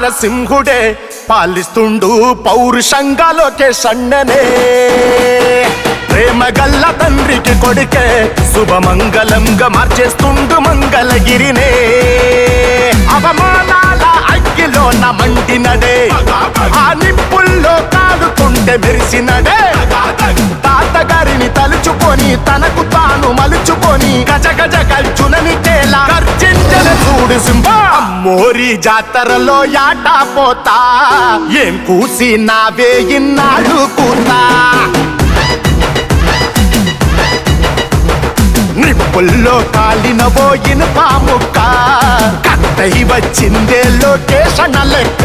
నారసింహుడే పాలిస్తుండు పౌరుషంగా లోకేషన్ననే ప్రేమ గల్ల తండ్రికి కొడుకే శుభమంగళంగా మార్చేస్తుండు మంగళగిరినే అవమానాల అగ్గిలోన మండినడే ఆ నిప్పుల్లో కాలుతుంటే మెరిసినడే తాతగారిని తలుచుకొని తనకు తాను మలుచుకొని గజ గజ గల్చునని తేలా గర్జించల చూడు సింహ అమ్మోరి జాతరలో యాట పోతా ఏం కూసి నావే ఇన్నాళ్ళు కూతా నిప్పుల్లో కాలిన పోయిన పాముక్క కట్టై వచ్చిందే లోకేషణ లెక్క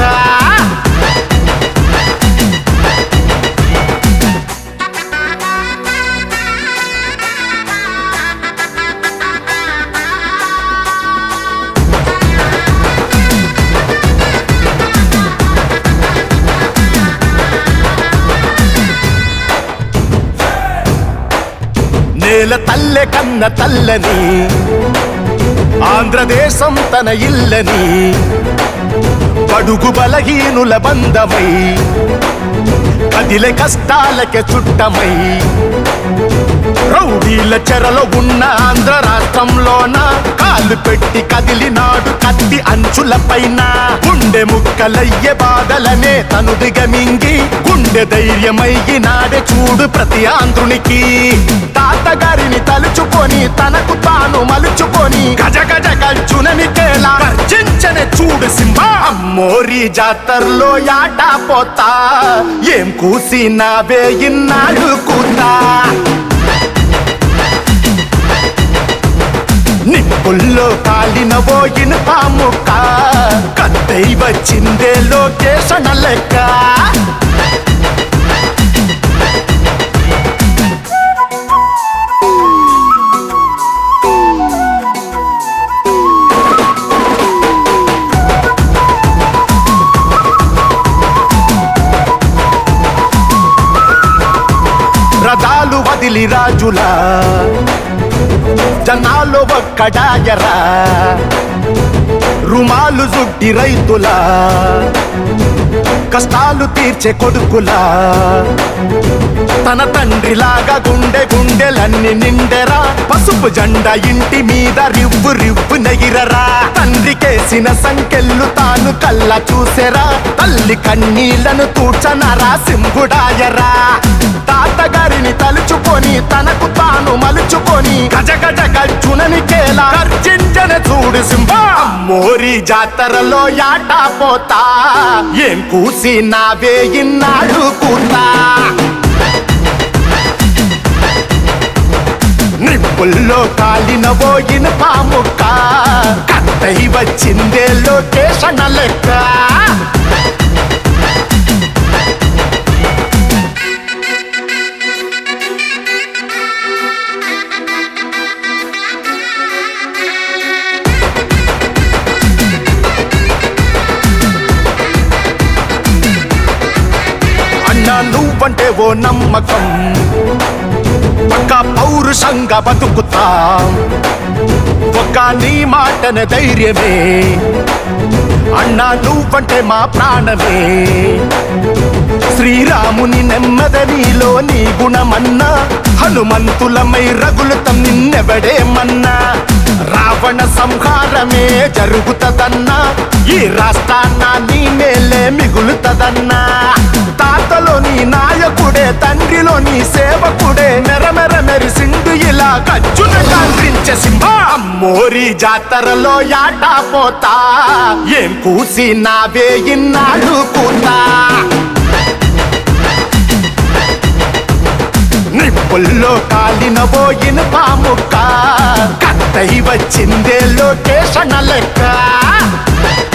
నేల తల్లె కన్న తల్లని ఆంధ్రదేశం తన ఇల్లని పడుగు బలహీనుల బంధమై కదిలే కష్టాలకే చుట్టమై రౌడీల చెరలో ఉన్న ఆంధ్ర రాష్ట్రంలోన కాలు పెట్టి కదిలినాడు కత్తి అంచుల పైన గుండె ముక్కలయ్యే బాధలనే తను దిగమింగి గుండె ధైర్యమయ్యి నాడే చూడు ప్రతి ఆంధ్రునికి తాతగారిని తలుచుకొని తనకు తాను మలుచుకొని గజ గజ గల్చునని తేలా గర్జించని చూడు సింహ అమ్మోరి జాతరలో యాట పోతా ఏం కూసి నావే ఇన్నాళ్ళు కూతా నిప్పుల్లో కాలిన పోయిన పాముక్క కత్తై వచ్చిందే లోకేషణ లెక్క రథాలు వదిలి రాజులా జనాలు ఒక్కడాయరా రుమాలు జుట్టి రైతులా కష్టాలు తీర్చే కొడుకులా తన తండ్రిలాగా గుండె గుండెలన్నీ నిండెరా పసుపు జెండా ఇంటి మీద రివ్వు రివ్వు నెగిరరా తండ్రికేసిన సంకెళ్ళు తాను కళ్ళ చూసెరా తల్లి కన్నీళ్లను తూర్చనరా సింహుడాయరా తాతగారిని తలుచుకొని తనకు తాను మలుచుకొని గజ గజ గల్చునని కేలా గర్జించన చూడు సింహ అమ్మోరి జాతరలో యాట పోతా ఏం కూసి నావే ఇన్నాడు కూతా నిప్పుల్లో కాలిన పోయిన పాముక్క కట్టై వచ్చిందే లోకేషణ లెక్క అన్నా నువ్వంటే ఓ నమ్మకం ఒక పౌరుషంగా బతుకుతా ఒక నీ మాటన ధైర్యమే అన్నా నువ్వంటే మా ప్రాణమే శ్రీరాముని నెమ్మద నీలో నీ గుణమన్నా హనుమంతులమై రగులుతం నిన్నెవడేమన్నా రావణ సంహారమే జరుగుతదన్నా ఈ రాష్ట్రాన్న నీ మేలే మిగులుతదన్నా తాతలో నీ నాయకుడే తండ్రిలో నీ సేవకుడే మెరమెర మెరిసిండు ఇలా గజ్జున కాండ్రించే సింహ అమ్మోరి జాతరలో యాట పోతా ఏం కూసి నావే ఇన్నాళ్ళు కూతా నిప్పుల్లో కాలిన పోయిన పాముక్క కట్టై వచ్చిందే లోకేషణ లెక్క